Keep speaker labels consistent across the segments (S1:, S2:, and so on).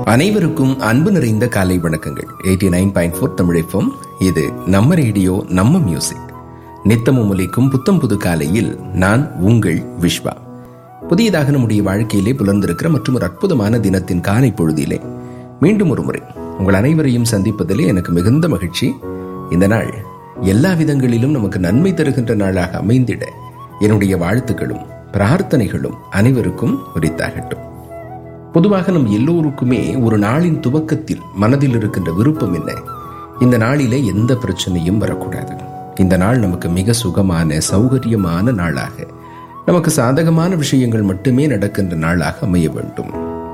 S1: அனைவருக்கும் அன்பு நிறைந்த காலை வணக்கங்கள் எயிட்டி நைன் பாயிண்ட் ஃபோர் தமிழைப்போம் இது நம்ம ரேடியோ நம்ம மியூசிக் நித்தமும் ஒலிக்கும் புத்தம் புது காலையில் நான் உங்கள் விஸ்வா புதியதாக நம்முடைய வாழ்க்கையிலே புலர்ந்திருக்கிற மற்றும் ஒரு அற்புதமான தினத்தின் காலை பொழுதிலே மீண்டும் ஒரு முறை உங்கள் அனைவரையும் சந்திப்பதிலே எனக்கு மிகுந்த மகிழ்ச்சி இந்த நாள் எல்லா விதங்களிலும் நமக்கு நன்மை தருகின்ற நாளாக அமைந்திட என்னுடைய வாழ்த்துக்களும் பிரார்த்தனைகளும் அனைவருக்கும் உரித்தாகட்டும் பொதுவாக நம் எல்லோருக்குமே ஒரு நாளின் துவக்கத்தில் மனதில் இருக்கின்ற விருப்பம் என்ன இந்த நாளிலே எந்த பிரச்சனையும் வரக்கூடாது இந்த நாள் நமக்கு மிக சுகமான சௌகரியமான நாளாக நமக்கு சாதகமான விஷயங்கள் மட்டுமே நடக்கின்ற நாளாக அமைய வேண்டும்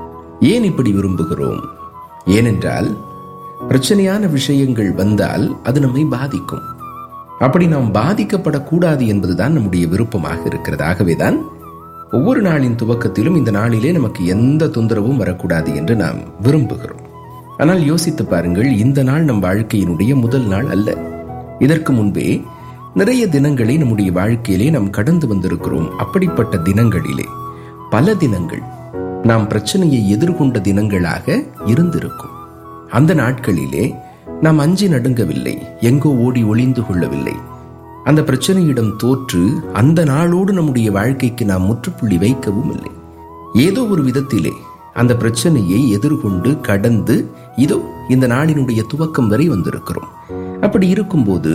S1: ஏன் இப்படி விரும்புகிறோம் ஏனென்றால் பிரச்சனையான விஷயங்கள் வந்தால் அது நம்மை பாதிக்கும் அப்படி நாம் பாதிக்கப்படக்கூடாது என்பதுதான் நம்முடைய விருப்பமாக இருக்கிறது ஆகவேதான் ஒவ்வொரு நாளின் துவக்கத்திலும் இந்த நாளிலே நமக்கு எந்த தொந்தரவும் வரக்கூடாது என்று நாம் விரும்புகிறோம் ஆனால் யோசித்து பாருங்கள் இந்த நாள் நம் வாழ்க்கையினுடைய முதல் நாள் அல்ல இதற்கு முன்பே நிறைய தினங்களை நம்முடைய வாழ்க்கையிலே நாம் கடந்து வந்திருக்கிறோம் அப்படிப்பட்ட தினங்களிலே பல தினங்கள் நாம் பிரச்சனையை எதிர்கொண்ட தினங்களாக இருந்திருக்கும் அந்த நாட்களிலே நாம் அஞ்சி நடுங்கவில்லை எங்கோ ஓடி ஒளிந்து கொள்ளவில்லை அந்த பிரச்சனையிடம் தோற்று அந்த நாளோடு நம்முடைய வாழ்க்கைக்கு நாம் முற்றுப்புள்ளி வைக்கவும் இல்லை ஏதோ ஒரு விதத்திலே அந்த பிரச்சனையை எதிர்கொண்டு கடந்து இதோ இந்த நாளினுடைய துவக்கம் வரை வந்திருக்கிறோம் அப்படி இருக்கும்போது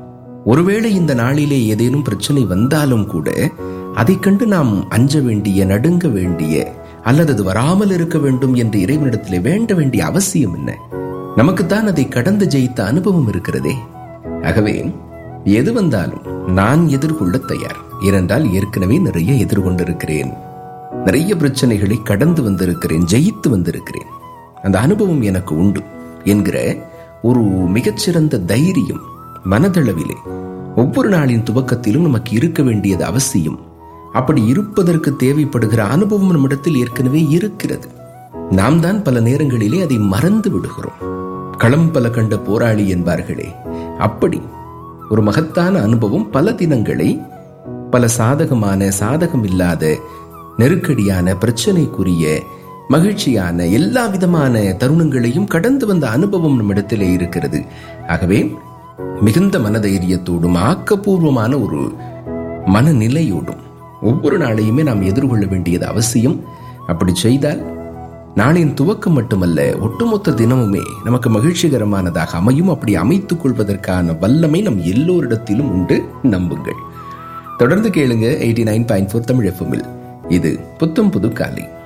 S1: ஒருவேளை இந்த நாளிலே ஏதேனும் பிரச்சனை வந்தாலும் கூட அதை கண்டு நாம் அஞ்ச வேண்டிய நடுங்க வேண்டிய அல்லது அது வராமல் இருக்க வேண்டும் என்று இறைவனிடத்திலே வேண்ட வேண்டிய அவசியம் என்ன நமக்குத்தான் அதை கடந்து ஜெயித்த அனுபவம் இருக்கிறதே ஆகவே எது வந்தாலும் நான் எதிர்கொள்ள தயார் ஏனென்றால் ஏற்கனவே நிறைய எதிர்கொண்டிருக்கிறேன் நிறைய பிரச்சனைகளை கடந்து வந்திருக்கிறேன் ஜெயித்து வந்திருக்கிறேன் அந்த அனுபவம் எனக்கு உண்டு என்கிற ஒரு மிகச்சிறந்த தைரியம் மனதளவிலே ஒவ்வொரு நாளின் துவக்கத்திலும் நமக்கு இருக்க வேண்டியது அவசியம் அப்படி இருப்பதற்கு தேவைப்படுகிற அனுபவம் நம்மிடத்தில் ஏற்கனவே இருக்கிறது நாம் தான் பல நேரங்களிலே அதை மறந்து விடுகிறோம் களம் பல கண்ட போராளி என்பார்களே அப்படி ஒரு மகத்தான அனுபவம் பல தினங்களை பல சாதகமான சாதகம் இல்லாத நெருக்கடியான பிரச்சனைக்குரிய மகிழ்ச்சியான எல்லா விதமான தருணங்களையும் கடந்து வந்த அனுபவம் நம்மிடத்திலே இருக்கிறது ஆகவே மிகுந்த மனதைரியத்தோடும் ஆக்கப்பூர்வமான ஒரு மனநிலையோடும் ஒவ்வொரு நாளையுமே நாம் எதிர்கொள்ள வேண்டியது அவசியம் அப்படி செய்தால் நாளின் துவக்கம் மட்டுமல்ல ஒட்டுமொத்த தினமுமே நமக்கு மகிழ்ச்சிகரமானதாக அமையும் அப்படி அமைத்துக் கொள்வதற்கான வல்லமை நம் எல்லோரிடத்திலும் உண்டு நம்புங்கள் தொடர்ந்து கேளுங்க eighty nine point four Tamil எஃப்எம்மில் இது புத்தம் புது காலை